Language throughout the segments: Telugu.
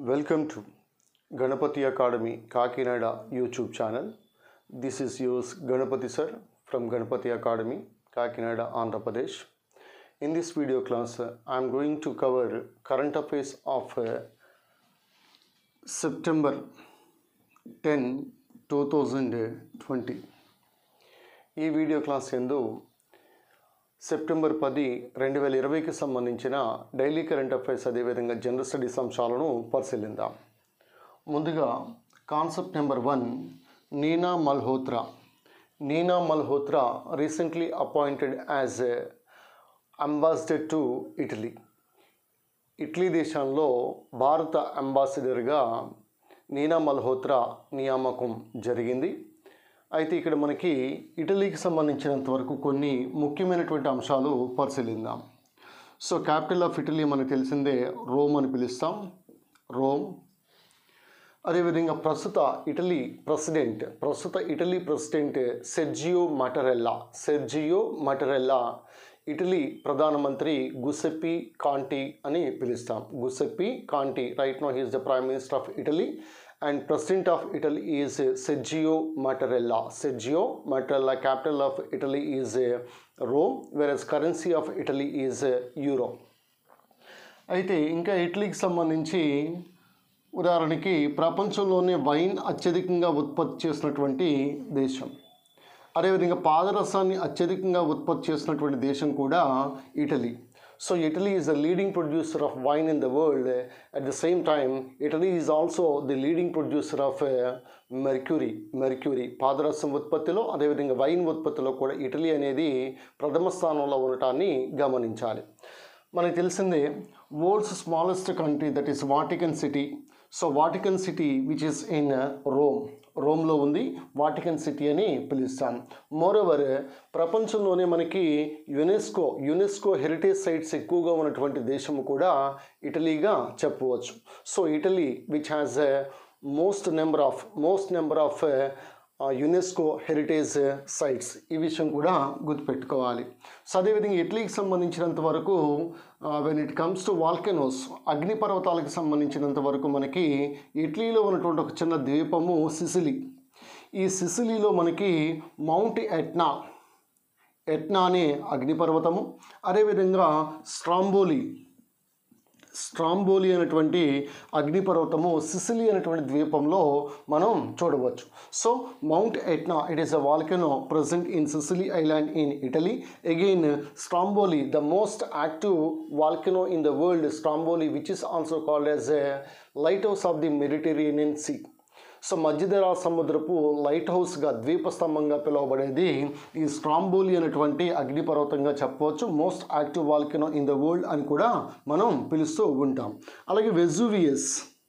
Welcome to Ganapati Academy Kakinada YouTube channel. This is yours Ganapati sir from Ganapati Academy Kakinada Andhra Pradesh. In this video class, uh, I am going to cover current affairs of uh, September 10, 2020. ఈ వీడియో క్లాస్ ఎందు సెప్టెంబర్ పది రెండు వేల ఇరవైకి సంబంధించిన డైలీ కరెంట్ అఫైర్స్ అదేవిధంగా జనరల్ స్టడీస్ అంశాలను పరిశీలిద్దాం ముందుగా concept number one Neena Malhotra Neena Malhotra recently appointed as ambassador to Italy Italy దేశంలో భారత అంబాసిడర్గా నీనా మల్హోత్రా నియామకం జరిగింది అయితే ఇక్కడ మనకి ఇటలీకి సంబంధించినంత వరకు కొన్ని ముఖ్యమైనటువంటి అంశాలు పరిశీలిద్దాం సో క్యాపిటల్ ఆఫ్ ఇటలీ మనకు తెలిసిందే రోమ్ అని పిలుస్తాం రోమ్ అదేవిధంగా ప్రస్తుత ఇటలీ ప్రెసిడెంట్ ప్రస్తుత Italy president Sergio Mattarella Sergio Mattarella Italy ప్రధానమంత్రి గుసెప్పి కాంటి అని పిలుస్తాం Giuseppe Conte right no he's the prime minister of Italy and president of Italy is Sergio Mattarella Sergio Mattarella capital of Italy is Rome whereas currency of Italy is euro అయితే ఇంకా ఇటలీకి సంబంధించి ఉదాహరణకి ప్రపంచంలోనే వైన్ అత్యధికంగా ఉత్పత్తి చేసినటువంటి దేశం అదేవిధంగా పాదరసాన్ని అత్యధికంగా ఉత్పత్తి చేసినటువంటి దేశం కూడా Italy so Italy is the leading producer of wine in the world at the same time Italy is also the leading producer of mercury mercury పాదరసం ఉత్పత్తిలో అదేవిధంగా వైన్ ఉత్పత్తిలో కూడా ఇటలీ అనేది ప్రథమ స్థానంలో ఉండటాన్ని గమనించాలి మనకు తెలిసిందే world's smallest country that is Vatican City so Vatican city which is in Rome రోమ్లో ఉంది వాటికన్ సిటీ అని పిలుస్తాం మోరోవర్ ప్రపంచంలోనే మనకి యునెస్కో యునెస్కో హెరిటేజ్ సైట్స్ ఎక్కువగా ఉన్నటువంటి దేశం కూడా ఇటలీగా చెప్పవచ్చు so Italy which has most number of most number of UNESCO heritage sites ఈ విషయం కూడా గుర్తుపెట్టుకోవాలి సో అదేవిధంగా ఇటలీకి సంబంధించినంత వరకు when it comes to volcanoes అగ్నిపర్వతాలకు సంబంధించినంత వరకు మనకి ఇటలీలో ఉన్నటువంటి ఒక చిన్న ద్వీపము సిసిలి ఈ సిసిలీలో మనకి మౌంట్ ఎట్నా ఎట్నా అనే అగ్నిపర్వతము అదేవిధంగా స్ట్రాంబోలి స్ట్రాంబోలి అనేటువంటి అగ్నిపర్వతము సిసిలి అనేటువంటి ద్వీపంలో మనం చూడవచ్చు so Mount Etna it is a volcano present in Sicily island in Italy again Stromboli the most active volcano in the world Stromboli which is also called as a lighthouse of the Mediterranean sea so మధ్యధరా సముద్రపు లైట్ హౌస్గా ద్వీపస్తంభంగా పిలువబడేది ఈ స్ట్రాంబోలి అనేటువంటి అగ్నిపర్వతంగా చెప్పవచ్చు most active volcano in the world అని కూడా మనం పిలుస్తూ ఉంటాం అలాగే వెజువియస్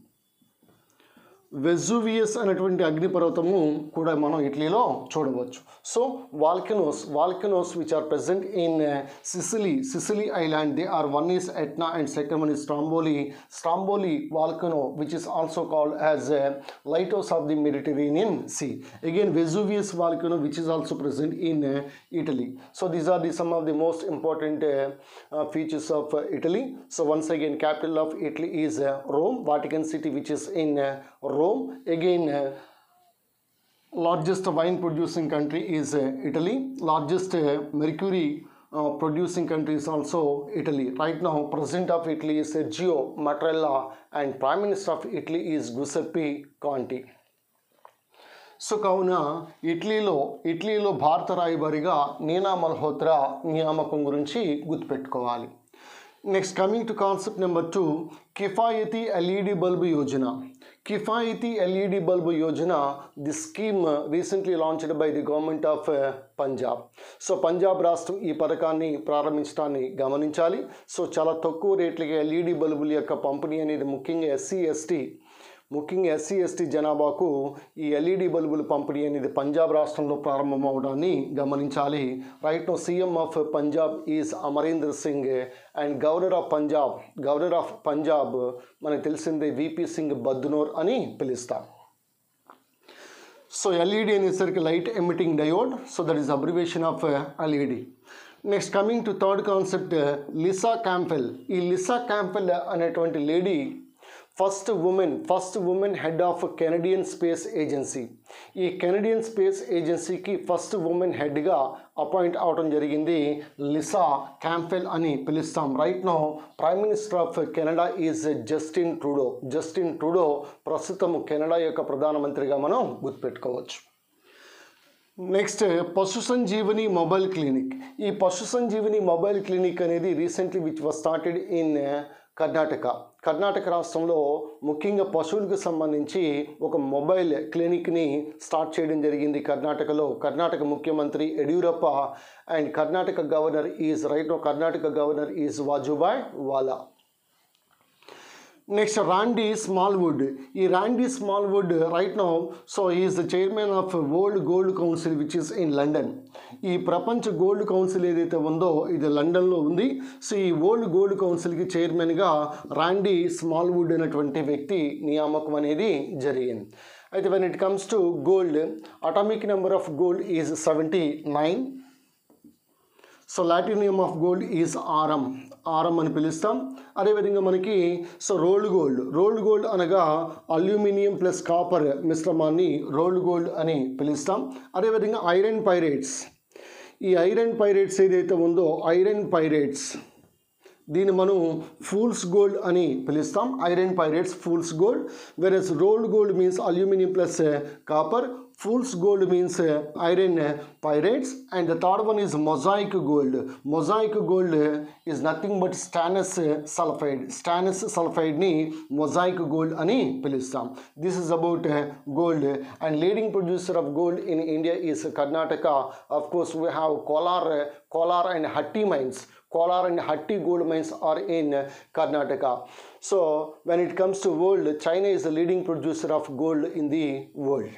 వెజువియస్ అనేటువంటి అగ్నిపర్వతము కూడా మనం ఇటలీలో చూడవచ్చు so volcanoes volcanoes which are present in Sicily Sicily island they are one is Etna and second one is Stromboli Stromboli volcano which is also called as lighthouse of the Mediterranean sea again Vesuvius volcano which is also present in Italy so these are the some of the most important features of Italy so once again capital of Italy is Rome Vatican city which is in Rome. Again, uh, largest wine producing country is uh, Italy. Largest uh, mercury uh, producing country is also Italy. Right now, President of Italy is Sergio Mattarella and Prime Minister of Italy is Giuseppe Conte. So కావున ఇటలీలో ఇటలీలో భారత రాయబారిగా నీనా మల్హోత్రా నియామకం గురించి గుర్తుపెట్టుకోవాలి next coming to concept number two Kifayati LED bulb Yojana Kifayati LED bulb Yojana the scheme recently launched by the government of Punjab so Punjab రాష్ట్రం ఈ పథకాన్ని ప్రారంభించడాన్ని గమనించాలి సో చాలా తక్కువ రేట్లకి ఎల్ఈడి బల్బుల యొక్క పంపిణీ అనేది ముఖ్యంగా ఎస్సీ ఎస్టీ ముఖ్యంగా ఎస్సీ ఎస్టీ జనాభాకు ఈ ఎల్ఈడి బల్బుల పంపిణీ అనేది పంజాబ్ రాష్ట్రంలో ప్రారంభమవడాన్ని గమనించాలి right now CM of Punjab is Amarinder Singh and governor of Punjab governor of Punjab మనకు తెలిసిందే విపి సింగ్ బద్నోర్ అని పిలుస్తాం సో ఎల్ఈడి అనేసరికి light emitting diode so that is abbreviation of LED next coming to third concept Lisa Campbell ఈ లిసా క్యాంపెల్ అనేటువంటి lady first woman first women head of Canadian space agency ఈ కెనడియన్ స్పేస్ ఏజెన్సీకి ఫస్ట్ ఉమెన్ హెడ్గా అపాయింట్ అవడం జరిగింది లిసా క్యాంపెల్ అని పిలుస్తాం right now prime minister of Canada is Justin Trudeau Justin Trudeau ప్రస్తుతం కెనడా యొక్క ప్రధానమంత్రిగా మనం గుర్తుపెట్టుకోవచ్చు నెక్స్ట్ పశు సంజీవని మొబైల్ క్లినిక్ ఈ పశు సంజీవని మొబైల్ క్లినిక్ అనేది recently which was started in Karnataka Karnataka రాష్ట్రంలో ముఖ్యంగా పశువులకు సంబంధించి ఒక మొబైల్ క్లినిక్ని స్టార్ట్ చేయడం జరిగింది కర్ణాటకలో కర్ణాటక ముఖ్యమంత్రి Yediyurappa and Karnataka governor is right Karnataka governor is Vajubhai Vala next Randy Smallwood ఈ Randy Smallwood right now so is the chairman of world gold council which is in London ఈ ప్రపంచ గోల్డ్ కౌన్సిల్ ఏదైతే ఉందో ఇది లండన్లో ఉంది సో ఈ వరల్డ్ గోల్డ్ కౌన్సిల్కి చైర్మన్గా రాండీ స్మాల్వుడ్ అనేటువంటి వ్యక్తి నియామకం అనేది జరిగింది అయితే when it comes to gold atomic number of gold is seventy nine so లాటినియం of gold is aurum aurum అని పిలుస్తాం అదేవిధంగా మనకి so rolled gold rolled gold అనగా అల్యూమినియం ప్లస్ కాపర్ మిశ్రమాన్ని రోల్డ్ గోల్డ్ అని పిలుస్తాం అదేవిధంగా ఐరన్ పైరేట్స్ ఈ ఐరన్ పైరేట్స్ ఏదైతే ఉందో ఐరన్ పైరేట్స్ దీన్ని మనం ఫూల్స్ గోల్డ్ అని పిలుస్తాం iron pyrites fool's gold versus rolled gold means aluminium plus copper fool's gold means iron pyrites and the third one is mosaic gold mosaic gold is nothing but stannous sulphide stannous సల్ఫైడ్ని మొజాయిక్ గోల్డ్ అని పిలుస్తాం this is about gold and leading producer of gold in India is Karnataka of course we have Kolar Kolar and Hatti mines Kolar and Hatti gold mines are in Karnataka. So when it comes to world, China is the leading producer of gold in the world.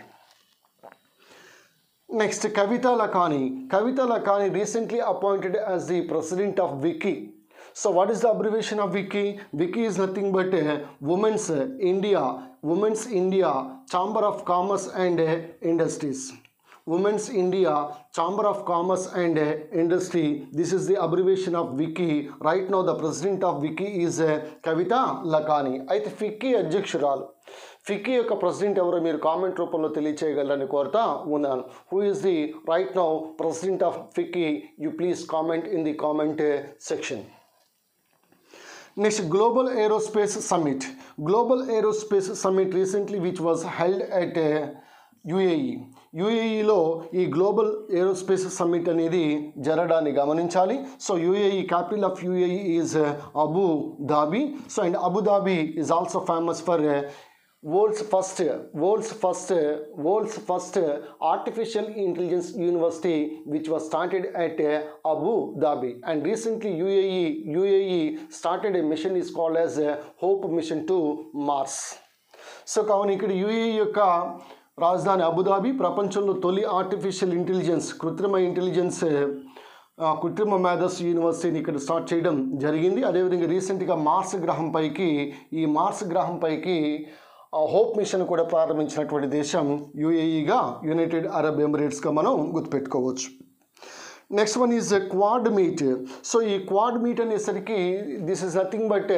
Next, Kavita Lakhani. Kavita Lakhani recently appointed as the president of Wiki. So what is the abbreviation of Wiki? Wiki is nothing but uh, Women's uh, India, Women's India Chamber of Commerce and uh, Industries. Women's India Chamber of Commerce and uh, Industry. This is the abbreviation of Wiki. Right now, the president of Wiki is uh, Kavita Lakani. అయితే ఫిక్కీ అధ్యక్షురాలు ఫిక్కీ యొక్క ప్రెసిడెంట్ ఎవరో మీరు కామెంట్ రూపంలో తెలియచేయగలరని కోరుతా ఉన్నాను who is the right now president of FICCI you please comment in the comment section next global aerospace summit global aerospace summit recently which was held at UAE యుఏఈలో ఈ గ్లోబల్ ఏరోస్పేస్ సమ్మిట్ అనేది జరగడాన్ని గమనించాలి so UAE capital of UAE is Abu Dhabi so and Abu Dhabi is also famous for world's first world's first world's first artificial intelligence university which was started at Abu ధాబీ and recently UAE UAE started a mission is called as hope mission to Mars so కావున ఇక్కడ యుఏఈ యొక్క రాజధాని అబుదాబి ప్రపంచంలో తొలి ఆర్టిఫిషియల్ ఇంటెలిజెన్స్ కృత్రిమ ఇంటెలిజెన్స్ ఆ, కృత్రిమ మేధస్సు యూనివర్సిటీని ఇక్కడ స్టార్ట్ చేయడం జరిగింది అదేవిధంగా రీసెంట్గా మార్స్ గ్రహం పైకి ఈ మార్స్ గ్రహం పైకి ఆ, హోప్ మిషన్ కూడా ప్రారంభించినటువంటి దేశం యుఏఈగా యునైటెడ్ అరబ్ ఎమిరేట్స్గా మనం గుర్తుపెట్టుకోవచ్చు next one is quad meet so ఈ క్వాడ్ మీట్ అనేసరికి this is nothing but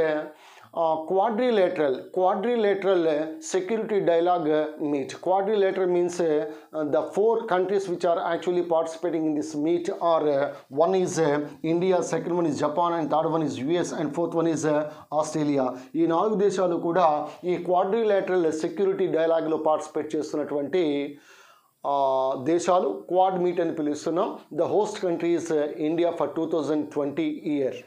quadrilateral quadrilateral uh, security dialogue uh, meet quadrilateral means uh, uh, the four countries which are actually participating in this meet are uh, one is uh, india second one is japan and third one is us and fourth one is uh, australia ఈ నాలుగు దేశాలు కూడా ఈ క్వాడ్రిలేటరల్ సెక్యూరిటీ డైలాగ్లో పార్టిసిపేట్ చేస్తున్నటువంటి ఆ, దేశాలు క్వాడ్ మీట్ అని పిలుస్తున్నాం the host country is India for two thousand twenty year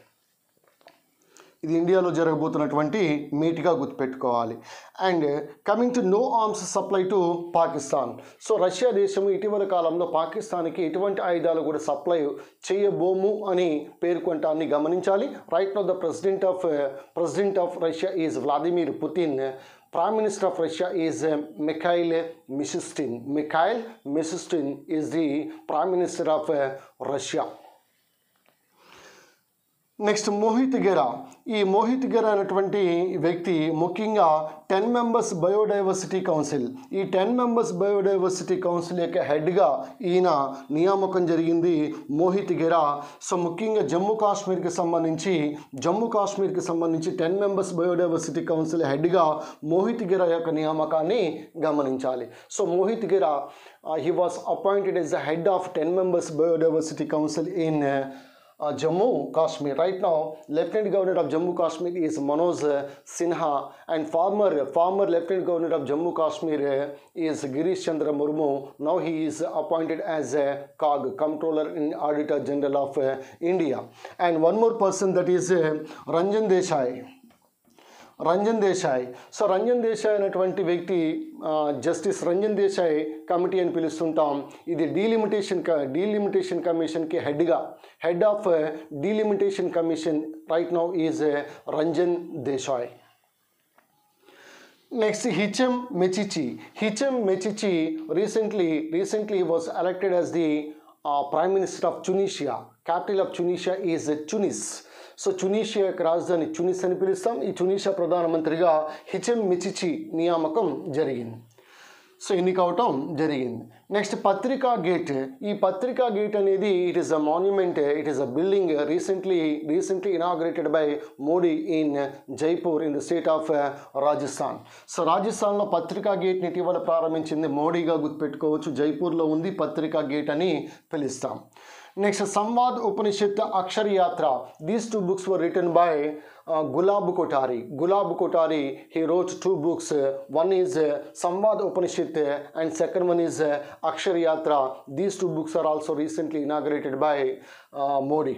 ఇది ఇండియాలో జరగబోతున్నటువంటి మీట్గా గుర్తుపెట్టుకోవాలి and coming to no arms supply to Pakistan so Russia దేశం ఇటీవల కాలంలో పాకిస్తాన్కి ఎటువంటి ఆయుధాలు కూడా సప్లై చేయబోము అని పేర్కొంటాన్ని గమనించాలి right no the president of president of Russia is Vladimir Putin Prime Minister of Russia is uh, Mikhail Mishustin. Mikhail Mishustin is the Prime Minister of uh, Russia. Next Mohit Gera ఈ మోహిత్ గెరా అనేటువంటి వ్యక్తి ముఖ్యంగా టెన్ మెంబర్స్ బయోడైవర్సిటీ కౌన్సిల్ ఈ టెన్ మెంబర్స్ బయోడైవర్సిటీ కౌన్సిల్ యొక్క హెడ్గా ఈయన నియామకం జరిగింది మోహిత్ గెరా సో ముఖ్యంగా జమ్మూ కాశ్మీర్కి సంబంధించి జమ్మూ కాశ్మీర్కి సంబంధించి టెన్ మెంబర్స్ బయోడైవర్సిటీ కౌన్సిల్ హెడ్గా మోహిత్ గిరా యొక్క నియామకాన్ని గమనించాలి so Mohit Gera he was appointed as the head of ten members biodiversity council in uh, Jammu Kashmir. Right now, Lieutenant Governor of Jammu Kashmir is Manoj uh, Sinha, and former former Lieutenant Governor of Jammu Kashmir uh, is Girish Chandra Murmu. Now he is appointed as a COG, Comptroller in Auditor General of uh, India. And one more person that is uh, Ranjan Desai. Ranjan Desai so Ranjan Desai అనేటువంటి వ్యక్తి ఆ, జస్టిస్ రంజన్ దేశాయ్ కమిటీ అని పిలుస్తుంటాం ఇది డీలిమిటేషన్ క డీలిమిటేషన్ కమిషన్కి హెడ్గా head of delimitation commission right now is Ranjan Desai Next, Hichem Mechichi. Hichem Mechichi recently recently was elected as the uh, Prime Minister of Tunisia. Capital of Tunisia is Tunis. So Tunisia యొక్క రాజధాని చునిస్ అని పిలుస్తాం ఈ చునీషియా ప్రధానమంత్రిగా హిచెమ్ మిచిచి నియామకం జరిగింది సో ఎన్నికవటం జరిగింది నెక్స్ట్ పత్రికా గేట్ ఈ పత్రికా గేట్ అనేది it is a monument it is a building recently recently inaugurated by Modi in Jaipur in the state of Rajasthan so రాజస్థాన్లో పత్రికా గేట్ని ఇటీవల ప్రారంభించింది మోడీగా గుర్తుపెట్టుకోవచ్చు జైపూర్లో ఉంది పత్రికా గేట్ అని పిలుస్తాం next Samvad Upanishad Akshara Yatra these two books were written by Gulab Kothari Gulab Kothari he wrote two books one is Samvad Upanishad and second one is Akshara Yatra these two books are also recently inaugurated by Modi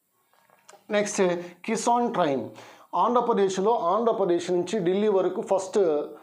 next Kisan train ఆంధ్రప్రదేశ్లో ఆంధ్రప్రదేశ్ నుంచి ఢిల్లీ వరకు first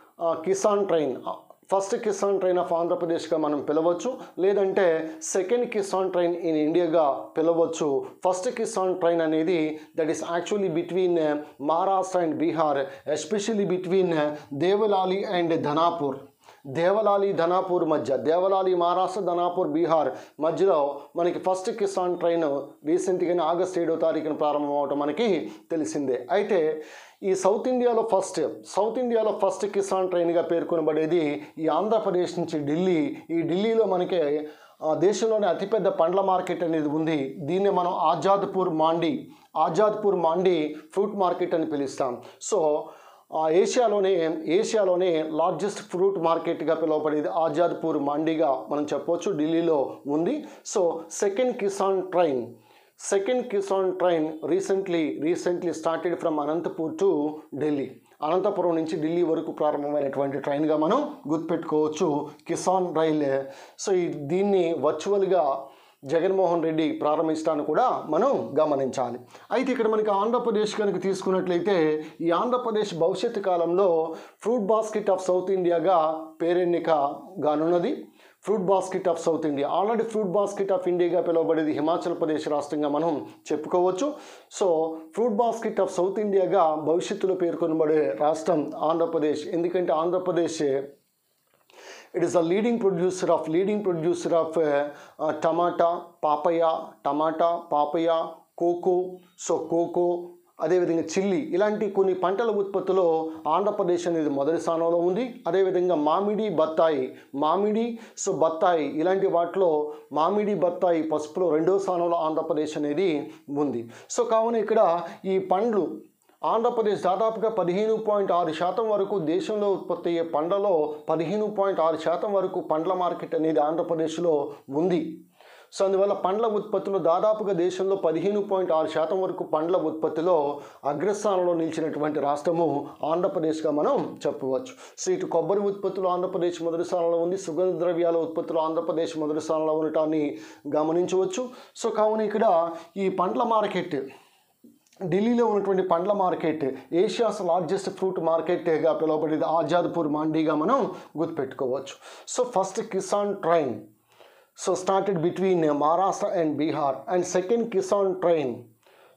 Kisan train first Kisan train of ఆంధ్రప్రదేశ్గా మనం పిలవచ్చు లేదంటే సెకండ్ కిసాన్ ట్రైన్ ఇన్ ఇండియాగా పిలవచ్చు ఫస్ట్ కిసాన్ ట్రైన్ అనేది that is actually between Maharashtra and Bihar especially between Devlali and Danapur Devlali Danapur మధ్య దేవలాలి మహారాష్ట్ర ధనాపూర్ బీహార్ మధ్యలో మనకి ఫస్ట్ కిసాన్ ట్రైన్ రీసెంట్గానే ఆగస్ట్ ఏడో తారీఖున ప్రారంభం అవటం మనకి తెలిసిందే అయితే ఈ సౌత్ ఇండియాలో ఫస్ట్ సౌత్ ఇండియాలో ఫస్ట్ కిసాన్ ట్రైన్గా పేర్కొనబడేది ఈ ఆంధ్రప్రదేశ్ నుంచి ఢిల్లీ ఈ ఢిల్లీలో మనకి ఆ, దేశంలోనే అతిపెద్ద పండ్ల మార్కెట్ అనేది ఉంది దీన్ని మనం ఆజాద్పూర్ మాండీ ఆజాద్పూర్ మాండీ ఫ్రూట్ మార్కెట్ అని పిలుస్తాం సో ఆ, ఏషియాలోనే ఏషియాలోనే లార్జెస్ట్ ఫ్రూట్ మార్కెట్గా పిలువబడేది ఆజాద్పూర్ మండీగా మనం చెప్పొచ్చు ఢిల్లీలో ఉంది so second Kisan train second Kisan train recently recently started from Anantapur to Delhi Anantapuram నుంచి ఢిల్లీ వరకు ప్రారంభమైనటువంటి ట్రైన్గా మనం గుర్తుపెట్టుకోవచ్చు కిసాన్ రైల్ సో ఈ దీన్ని వర్చువల్గా జగన్మోహన్ రెడ్డి ప్రారంభించడాన్ని కూడా మనం గమనించాలి అయితే ఇక్కడ మనకి ఆంధ్రప్రదేశ్ కనుక తీసుకున్నట్లయితే ఈ ఆంధ్రప్రదేశ్ భవిష్యత్తు కాలంలో ఫ్రూట్ బాస్కెట్ ఆఫ్ సౌత్ ఇండియాగా పేరెన్నిక గానున్నది fruit basket of south India already fruit basket of ఇండియాగా పిలువబడేది హిమాచల్ ప్రదేశ్ రాష్ట్రంగా మనం చెప్పుకోవచ్చు so fruit basket of south ఇండియాగా భవిష్యత్తులో పేర్కొనబడే రాష్ట్రం ఆంధ్రప్రదేశ్ ఎందుకంటే Andhra Pradesh it is the leading producer of leading producer of tomato papaya tomato papaya cocoa so cocoa అదేవిధంగా చిల్లి ఇలాంటి కొన్ని పంటల ఉత్పత్తిలో ఆంధ్రప్రదేశ్ అనేది మొదటి స్థానంలో ఉంది అదేవిధంగా మామిడి బత్తాయి మామిడి సో బత్తాయి ఇలాంటి వాటిలో మామిడి బత్తాయి పసుపులో రెండో స్థానంలో ఆంధ్రప్రదేశ్ అనేది ఉంది సో కావున ఇక్కడ ఈ పండ్లు ఆంధ్రప్రదేశ్ దాదాపుగా పదిహేను పాయింట్ ఆరు శాతం వరకు దేశంలో ఉత్పత్తి అయ్యే పండ్లలో పదిహేను పాయింట్ ఆరు శాతం వరకు పండ్ల మార్కెట్ అనేది ఆంధ్రప్రదేశ్లో ఉంది సో అందువల్ల పండ్ల ఉత్పత్తిలో దాదాపుగా దేశంలో పదిహేను పాయింట్ ఆరు శాతం వరకు పండ్ల ఉత్పత్తిలో అగ్రస్థానంలో నిలిచినటువంటి రాష్ట్రము ఆంధ్రప్రదేశ్గా మనం చెప్పవచ్చు సో ఇటు కొబ్బరి ఉత్పత్తులు ఆంధ్రప్రదేశ్ మొదటి స్థానంలో ఉంది సుగంధ ద్రవ్యాల ఉత్పత్తులు ఆంధ్రప్రదేశ్ మొదటి స్థానంలో ఉండటాన్ని గమనించవచ్చు సో కావున ఇక్కడ ఈ పండ్ల మార్కెట్ ఢిల్లీలో ఉన్నటువంటి పండ్ల మార్కెట్ ఏషియాస్ లార్జెస్ట్ ఫ్రూట్ మార్కెట్గా పిలువబడేది ఆజాద్పూర్ మండీగా మనం గుర్తుపెట్టుకోవచ్చు so first Kisan train so started between Maharashtra and Bihar and second Kisan train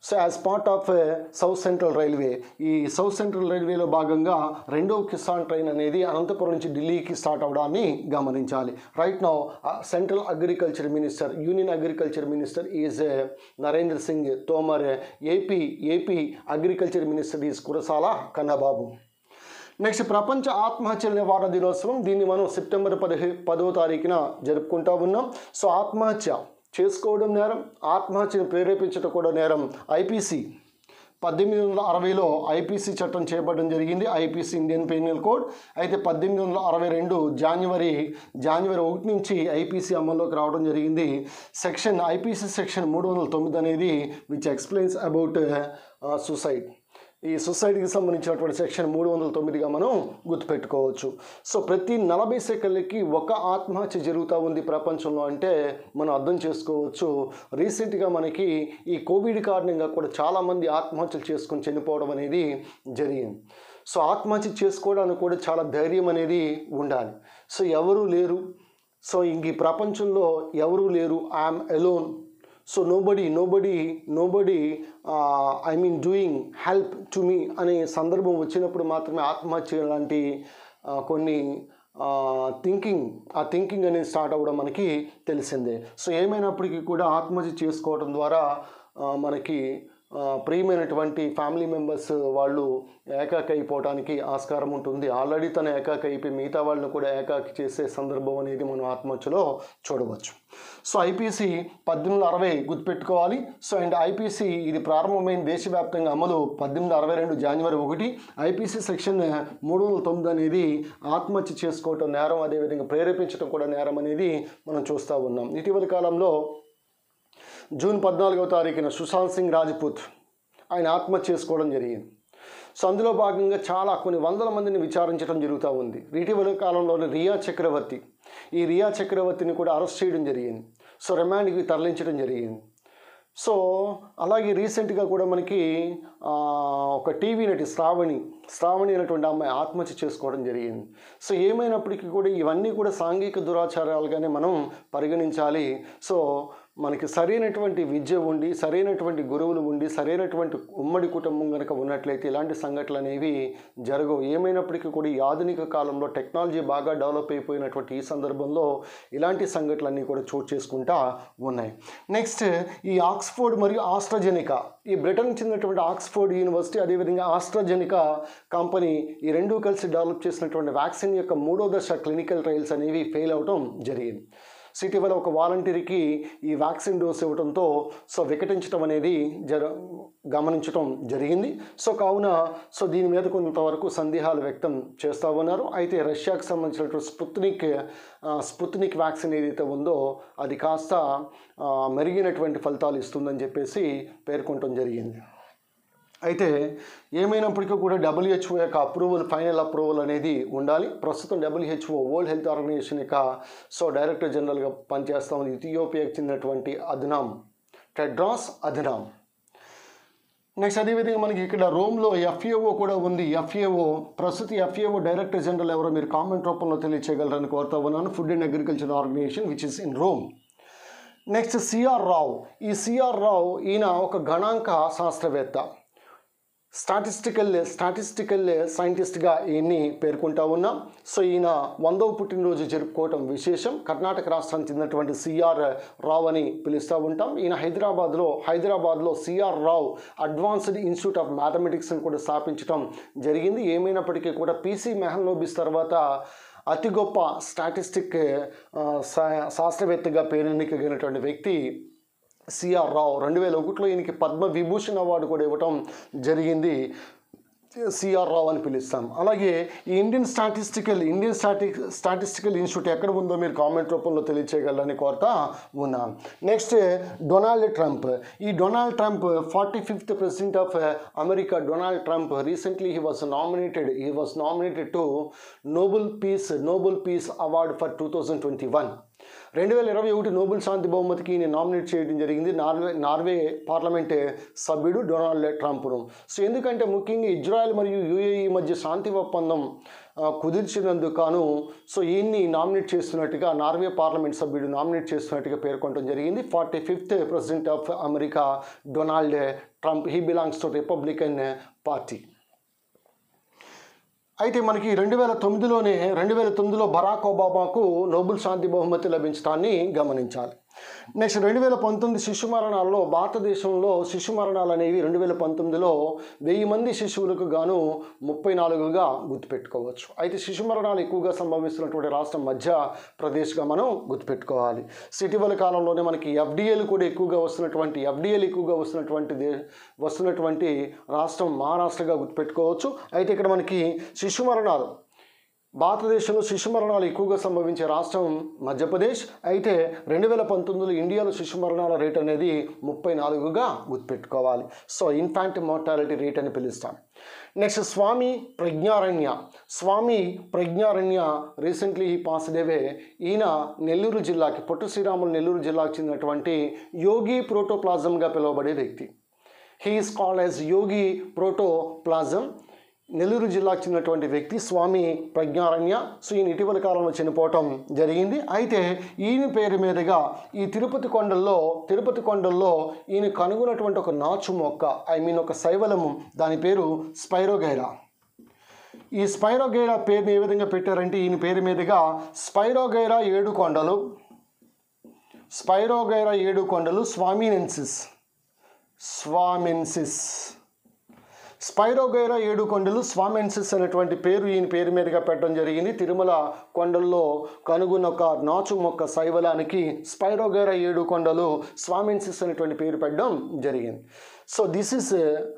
so as part of south central railway ఈ సౌత్ సెంట్రల్ రైల్వేలో భాగంగా రెండవ కిసాన్ ట్రైన్ అనేది అనంతపురం నుంచి ఢిల్లీకి స్టార్ట్ అవడాన్ని గమనించాలి right now central agriculture minister union agriculture minister is Narendra Singh Tomar AP AP agriculture minister is Kurasala Kannababu next ప్రపంచ ఆత్మహత్యల నివారణ దినోత్సవం దీన్ని మనం సెప్టెంబర్ పదిహే పదో తారీఖున జరుపుకుంటా ఉన్నాం సో ఆత్మహత్య చేసుకోవడం నేరం ఆత్మహత్యను ప్రేరేపించడం కూడా నేరం ఐపీసీ పద్దెనిమిది వందల అరవైలో ఐపీసీ చట్టం చేపట్టడం జరిగింది ఐపీసీ ఇండియన్ పెనల్ కోడ్ అయితే పద్దెనిమిది వందల అరవై రెండు జాన్వరి జాన్వరి ఒకటి నుంచి ఐపీసీ అమల్లోకి రావడం జరిగింది సెక్షన్ ఐపీసీ సెక్షన్ మూడు వందల తొమ్మిది అనేది విచ్ ఎక్స్ప్లెయిన్స్ అబౌట్ సూసైడ్ ఈ సొసైటీకి సంబంధించినటువంటి సెక్షన్ మూడు వందల తొమ్మిదిగా మనం గుర్తుపెట్టుకోవచ్చు సో ప్రతి నలభై సెకండ్లకి ఒక ఆత్మహత్య జరుగుతూ ఉంది ప్రపంచంలో అంటే మనం అర్థం చేసుకోవచ్చు రీసెంట్గా మనకి ఈ కోవిడ్ కారణంగా కూడా చాలామంది ఆత్మహత్యలు చేసుకొని చనిపోవడం అనేది జరిగింది సో ఆత్మహత్య చేసుకోవడానికి కూడా చాలా ధైర్యం అనేది ఉండాలి సో ఎవరూ లేరు సో ఇంక ఈ ప్రపంచంలో ఎవరూ లేరు I'm alone so nobody nobody nobody I mean doing help to me అనే సందర్భం వచ్చినప్పుడు మాత్రమే ఆత్మహత్య లాంటి ఆ, కొన్ని థింకింగ్ ఆ థింకింగ్ అనేది స్టార్ట్ అవ్వడం మనకి తెలిసిందే సో ఏమైనప్పటికీ కూడా ఆత్మహత్య చేసుకోవడం ద్వారా ఆ, మనకి ఆ, ప్రియమైనటువంటి ఫ్యామిలీ మెంబర్స్ వాళ్ళు ఏకాకి అయిపోవడానికి ఆస్కారం ఉంటుంది ఆల్రెడీ తను ఏకాకి అయిపోయి మిగతా వాళ్ళని కూడా ఏకాకి చేసే సందర్భం అనేది మనం ఆత్మహత్యలో చూడవచ్చు సో ఐపీసీ పద్దెనిమిది వందల అరవై గుర్తుపెట్టుకోవాలి సో అండ్ ఐపీసీ ఇది ప్రారంభమైన దేశవ్యాప్తంగా అమలు పద్దెనిమిది వందల అరవై రెండు జనవరి ఒకటి ఐపీసీ సెక్షన్ మూడు వందల తొమ్మిది అనేది ఆత్మహత్య చేసుకోవటం నేరం అదేవిధంగా ప్రేరేపించడం కూడా నేరం అనేది మనం చూస్తూ ఉన్నాం ఇటీవల కాలంలో జూన్ పద్నాలుగవ తారీఖున సుశాంత్ సింగ్ రాజ్పూత్ ఆయన ఆత్మహత్య చేసుకోవడం జరిగింది సో అందులో భాగంగా చాలా కొన్ని వందల మందిని విచారించడం జరుగుతూ ఉంది ఇటీవల కాలంలోనే రియా చక్రవర్తి ఈ రియా చక్రవర్తిని కూడా అరెస్ట్ చేయడం జరిగింది సో రిమాండ్కి తరలించడం జరిగింది సో అలాగే రీసెంట్గా కూడా మనకి ఆ, ఒక టీవీ నటి శ్రావణి శ్రావణి అనేటువంటి అమ్మాయి ఆత్మహత్య చేసుకోవడం జరిగింది సో ఏమైనప్పటికీ కూడా ఇవన్నీ కూడా సాంఘిక దురాచారాలుగానే మనం పరిగణించాలి సో మనకి సరైనటువంటి విద్య ఉండి సరైనటువంటి గురువులు ఉండి సరైనటువంటి ఉమ్మడి కుటుంబం కనుక ఉన్నట్లయితే ఇలాంటి సంఘటనలు అనేవి జరగవు ఏమైనప్పటికీ కూడా ఈ ఆధునిక కాలంలో టెక్నాలజీ బాగా డెవలప్ అయిపోయినటువంటి ఈ సందర్భంలో ఇలాంటి సంఘటనలన్నీ కూడా చోటు చేసుకుంటా ఉన్నాయి నెక్స్ట్ ఈ ఆక్స్ఫోర్డ్ మరియు ఆస్ట్రజెనికా ఈ బ్రిటన్కి చెందినటువంటి ఆక్స్ఫోర్డ్ యూనివర్సిటీ అదేవిధంగా ఆస్ట్రజెనికా కంపెనీ ఈ రెండు కలిసి డెవలప్ చేసినటువంటి వ్యాక్సిన్ యొక్క మూడో దశ క్లినికల్ ట్రయల్స్ అనేవి ఫెయిల్ అవటం జరిగింది సో ఇటీవల ఒక వాలంటీర్కి ఈ వ్యాక్సిన్ డోస్ ఇవ్వడంతో సో వికటించడం అనేది జర గమనించడం జరిగింది సో కావున సో దీని మీద కొంతవరకు సందేహాలు వ్యక్తం చేస్తూ ఉన్నారు అయితే రష్యాకు సంబంధించినటువంటి స్పుత్నిక్ ఆ, స్పుత్నిక్ వ్యాక్సిన్ ఏదైతే ఉందో అది కాస్త ఆ, మెరుగైనటువంటి ఫలితాలు ఇస్తుందని చెప్పేసి పేర్కొనడం జరిగింది అయితే ఏమైనప్పటికీ కూడా డబ్ల్యూహెచ్ఓ యొక్క అప్రూవల్ ఫైనల్ అప్రూవల్ అనేది ఉండాలి ప్రస్తుతం డబ్ల్యూహెచ్ఓ వరల్డ్ హెల్త్ ఆర్గనైజేషన్ యొక్క సో డైరెక్టర్ జనరల్గా పనిచేస్తా ఉంది ఇథియోపియాకి చెందినటువంటి అధనాం టెడ్రాస్ అధనాం నెక్స్ట్ అదేవిధంగా మనకి ఇక్కడ రోమ్లో ఎఫ్ఏఓ కూడా ఉంది ఎఫ్ఏఓ ప్రస్తుత ఎఫ్ఏఓ డైరెక్టర్ జనరల్ ఎవరో మీరు కామెంట్ రూపంలో తెలియచేయగలరని కోరుతా ఉన్నాను food and agriculture organization which is in Rome next CR Rao ఈ సిఆర్ రావు ఈయన ఒక గణాంక శాస్త్రవేత్త స్టాటిస్టికల్ స్టాటిస్టికల్ సైంటిస్ట్గా ఈయన్ని పేర్కొంటా ఉన్నాం సో ఈయన వందవ పుట్టినరోజు జరుపుకోవటం విశేషం కర్ణాటక రాష్ట్రానికి చెందినటువంటి సిఆర్ రావ్ అని పిలుస్తూ ఉంటాం ఈయన హైదరాబాద్లో హైదరాబాద్లో CR Rao advanced institute of మ్యాథమెటిక్స్ని కూడా స్థాపించడం జరిగింది ఏమైనప్పటికీ కూడా పీసీ మెహల్నోబిస్ తర్వాత అతి గొప్ప స్టాటిస్టిక్ ఆ, శా- శాస్త్రవేత్తగా పేరెన్నికగినటువంటి వ్యక్తి సిఆర్ రావు రెండు వేల ఒకటిలో ఈయనకి పద్మ విభూషణ్ అవార్డు కూడా ఇవ్వటం జరిగింది సిఆర్ రావు అని పిలుస్తాం అలాగే ఈ ఇండియన్ స్టాటిస్టికల్ ఇండియన్ స్టాటి స్టాటిస్టికల్ ఇన్స్టిట్యూట్ ఎక్కడ ఉందో మీరు కామెంట్ రూపంలో తెలియచేయగలరని కోరుతా ఉన్నాం నెక్స్ట్ డొనాల్డ్ ట్రంప్ ఈ Donald Trump forty fifth president of America Donald Trump recently he was nominated he was nominated to Nobel peace Nobel peace award for two thousand twenty one రెండు వేల ఇరవై ఒకటి నోబెల్ శాంతి బహుమతికి ఈయన నామినేట్ చేయడం జరిగింది నార్వే నార్వే పార్లమెంట్ సభ్యుడు డొనాల్డ్ ట్రంప్ను సో ఎందుకంటే ముఖ్యంగా ఇజ్రాయెల్ మరియు యూఏఈ మధ్య శాంతి ఒప్పందం ఆ, కుదిర్చినందుకు గాను సో ఈయన్ని నామినేట్ చేస్తున్నట్టుగా నార్వే పార్లమెంట్ సభ్యుడు నామినేట్ చేస్తున్నట్టుగా పేర్కొనడం జరిగింది forty fifth president of America Donald Trump he belongs to Republican party అయితే మనకి రెండు వేల తొమ్మిదిలోనే రెండు వేల తొమ్మిదిలో బరాక్ ఒబామాకు నోబెల్ శాంతి బహుమతి లభించడాన్ని గమనించాలి నెక్స్ట్ రెండు వేల పంతొమ్మిది శిశు మరణాల్లో భారతదేశంలో శిశు మరణాలు అనేవి రెండు వేల పంతొమ్మిదిలో వెయ్యి మంది శిశువులకు గాను ముప్పై నాలుగుగా గుర్తుపెట్టుకోవచ్చు అయితే శిశు మరణాలు ఎక్కువగా సంభవిస్తున్నటువంటి రాష్ట్రం మధ్య ప్రదేశ్గా మనం గుర్తుపెట్టుకోవాలి ఇటీవల కాలంలోనే మనకి ఎఫ్డిఏలు కూడా ఎక్కువగా వస్తున్నటువంటి ఎఫ్డిఏలు ఎక్కువగా వస్తున్నటువంటి దే వస్తున్నటువంటి రాష్ట్రం మహారాష్ట్రగా గుర్తుపెట్టుకోవచ్చు అయితే ఇక్కడ మనకి శిశు మరణాలు భారతదేశంలో శిశు మరణాలు ఎక్కువగా సంభవించే రాష్ట్రం మధ్యప్రదేశ్ అయితే రెండు వేల పంతొమ్మిదిలో ఇండియాలో శిశు మరణాల రేట్ అనేది ముప్పై నాలుగుగా గుర్తుపెట్టుకోవాలి సో ఇన్ఫాంట్ మోర్టాలిటీ రేట్ అని పిలుస్తాం నెక్స్ట్ స్వామి ప్రజ్ఞారణ్య స్వామి ప్రజ్ఞారణ్య రీసెంట్లీ ఈ పాస్డ్ అవే ఈయన నెల్లూరు జిల్లాకి పొట్టు శ్రీరాములు నెల్లూరు జిల్లాకు చెందినటువంటి యోగి ప్రోటోప్లాజంగా పిలువబడే వ్యక్తి he is called as Yogi protoplasm Nellore జిల్లాకు చెందినటువంటి వ్యక్తి స్వామి ప్రజ్ఞారణ్య సో ఈయన ఇటీవల కాలంలో చనిపోవటం జరిగింది అయితే ఈయన పేరు మీదుగా ఈ తిరుపతి కొండల్లో తిరుపతి కొండల్లో ఈయన కనుగొన్నటువంటి ఒక నాచు మొక్క ఐ మీన్ ఒక శైవలము దాని పేరు స్పైరోగైరా ఈ స్పైరోగైరా పేరుని ఏ విధంగా పెట్టారంటే ఈయన పేరు మీదుగా స్పైరోగైరా ఏడు కొండలు స్పైరోగైరా ఏడు కొండలు స్వామినెన్సిస్ స్వామెన్సిస్ స్పైరోగైరా ఏడు కొండలు స్వామెన్సిస్ అనేటువంటి పేరు ఈయన పేరు మీదుగా పెట్టడం జరిగింది తిరుమల కొండల్లో కనుగొన్న ఒక నాచు మొక్క శైవలానికి స్పైరోగైరా ఏడు కొండలు స్వామెన్సిస్ అనేటువంటి పేరు పెట్టడం జరిగింది so this is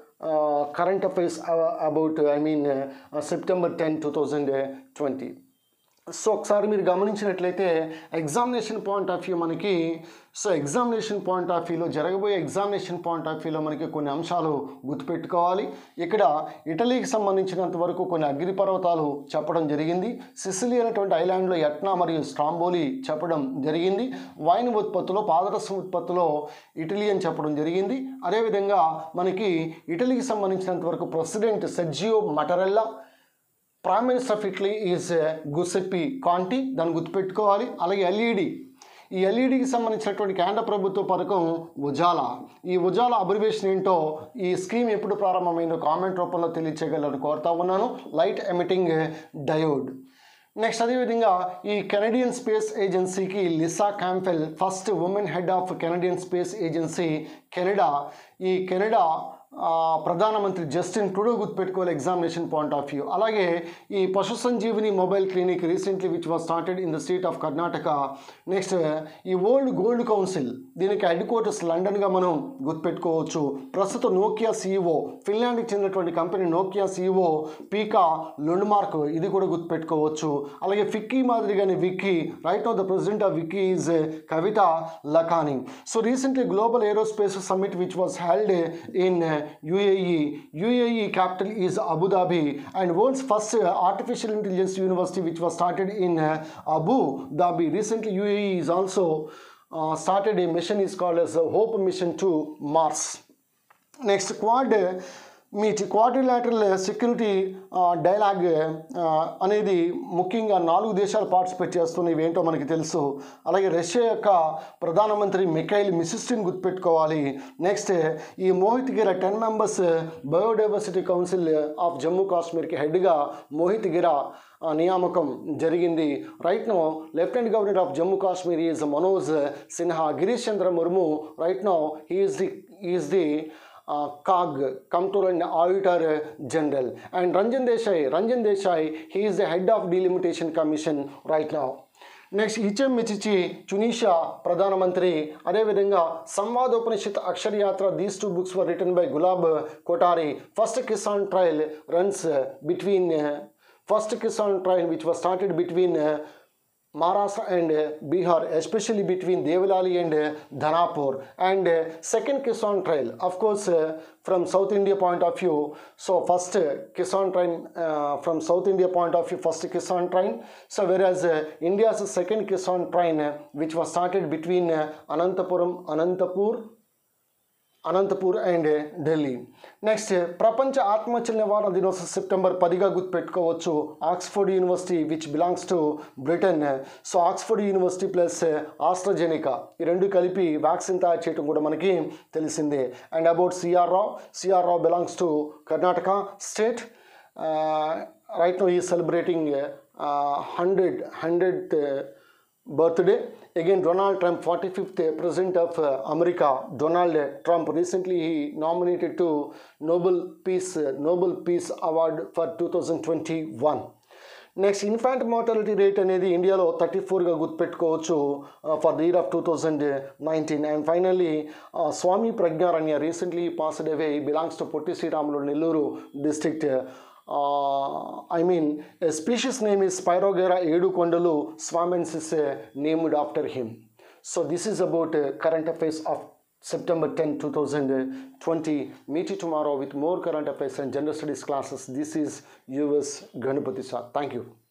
current affairs about I mean September ten two thousand twenty so ఒకసారి మీరు గమనించినట్లయితే ఎగ్జామినేషన్ పాయింట్ ఆఫ్ వ్యూ మనకి సో ఎగ్జామినేషన్ పాయింట్ ఆఫ్ వ్యూలో జరగబోయే ఎగ్జామినేషన్ పాయింట్ ఆఫ్ వ్యూలో మనకి కొన్ని అంశాలు గుర్తుపెట్టుకోవాలి ఇక్కడ ఇటలీకి సంబంధించినంత వరకు కొన్ని అగ్నిపర్వతాలు చెప్పడం జరిగింది సిసిలి అనేటువంటి ఐలాండ్లో ఎట్నా మరియు స్ట్రాంబోలి చెప్పడం జరిగింది వైన్ ఉత్పత్తిలో పాదరసం ఉత్పత్తిలో ఇటలీ అని చెప్పడం జరిగింది అదేవిధంగా మనకి ఇటలీకి సంబంధించినంత వరకు president Sergio Mattarella prime minister of Italy is Giuseppe Conte దాన్ని గుర్తుపెట్టుకోవాలి అలాగే ఎల్ఈడి ఈ ఎల్ఈడికి సంబంధించినటువంటి కేంద్ర ప్రభుత్వ పథకం ఉజాలా ఈ ఉజాలా అబ్రివేషన్ ఏంటో ఈ స్కీమ్ ఎప్పుడు ప్రారంభమైందో కామెంట్ రూపంలో తెలియచేయగలని కోరుతా ఉన్నాను లైట్ ఎమిటింగ్ డయోడ్ నెక్స్ట్ అదేవిధంగా ఈ కెనడియన్ స్పేస్ ఏజెన్సీకి Lisa Campbell first women head of Canadian space agency Canada ఈ కెనడా ఆ, ప్రధానమంత్రి జస్టిన్ ట్రూడో గుర్తుపెట్టుకోవాలి ఎగ్జామినేషన్ పాయింట్ ఆఫ్ వ్యూ అలాగే ఈ Pashu Sanjeevini mobile clinic recently which was started in the state of Karnataka next ఈ వరల్డ్ గోల్డ్ కౌన్సిల్ దీనికి హెడ్ క్వార్టర్స్ లండన్గా మనం గుర్తుపెట్టుకోవచ్చు ప్రస్తుతం నోకియా సీఈఓ ఫిన్లాండ్కి చెందినటువంటి company Nokia CEO Pekka Lundmark ఇది కూడా గుర్తుపెట్టుకోవచ్చు అలాగే ఫిక్కీ మాదిరిగానే Vicky right no the president of Vicky is Kavitha Lakani so recently global aerospace summit which was held in UAE. UAE capital is Abu Dhabi and world's first uh, artificial intelligence university which was started in uh, Abu Dhabi. Recently UAE is also uh, started a mission is called as a Hope Mission to Mars. Next quad meet quadrilateral security dialogue అనేది ముఖ్యంగా నాలుగు దేశాలు పార్టిసిపేట్ చేస్తున్నాయి ఇవేంటో మనకి తెలుసు అలాగే రష్యా యొక్క ప్రధానమంత్రి మిఖైల్ మిసిస్టిన్ గుర్తుపెట్టుకోవాలి నెక్స్ట్ ఈ Mohit Gera ten members biodiversity council of Jammu కాశ్మీర్కి హెడ్గా మోహిత్ గిర ఆ, నియామకం జరిగింది right know lieutenant governor of Jammu Kashmir is Manoj Sinha Girish Chandra Murmu right know is the is the CAG control and auditor general and Ranjan Desai Ranjan Desai he is the head of delimitation commission right now next Hichem Mechichi Tunisia ప్రధానమంత్రి అదేవిధంగా Samvadopanishad Aksharayatra these two books were written by gulab Kothari first Kisan trial runs between first Kisan trial which was started between Maharashtra and uh, Bihar, especially between Devalali and uh, Dhanapur. And uh, second Kisan trail, of course, uh, from South India point of view. So first uh, Kisan train uh, from South India point of view, first Kisan train. So whereas uh, India's second Kisan train, uh, which was started between uh, Anantapuram, Anantapur, Anantapur and Delhi next ప్రపంచ ఆత్మహత్యల నివారణ దినోత్సవం సెప్టెంబర్ పదిగా గుర్తుపెట్టుకోవచ్చు Oxford university which belongs to Britain so Oxford university plus AstraZeneca ఈ రెండు కలిపి వ్యాక్సిన్ తయారు చేయడం కూడా మనకి తెలిసిందే and about CR Rao CR Rao belongs to Karnataka state right know ఈ celebrating hundred hundred birthday. Again, Donald Trump, 45th President of uh, America, Donald Trump, recently he nominated to Nobel Peace Nobel Peace Award for 2021. Next infant mortality rate అనేది ఇండియాలో థర్టీ ఫోర్గా గుర్తుపెట్టుకోవచ్చు for the year of two thousand nineteen and finally Swami Prajnaranya recently passed away belongs to Potti Sriramulu Nellore district I mean species name is spirogyra ఏడు కొండలు swamiensis named after him so this is about current affairs of September 10, 2020. Meet you tomorrow with more current affairs and general studies classes. This is yours, Ganapati Sir. Thank you.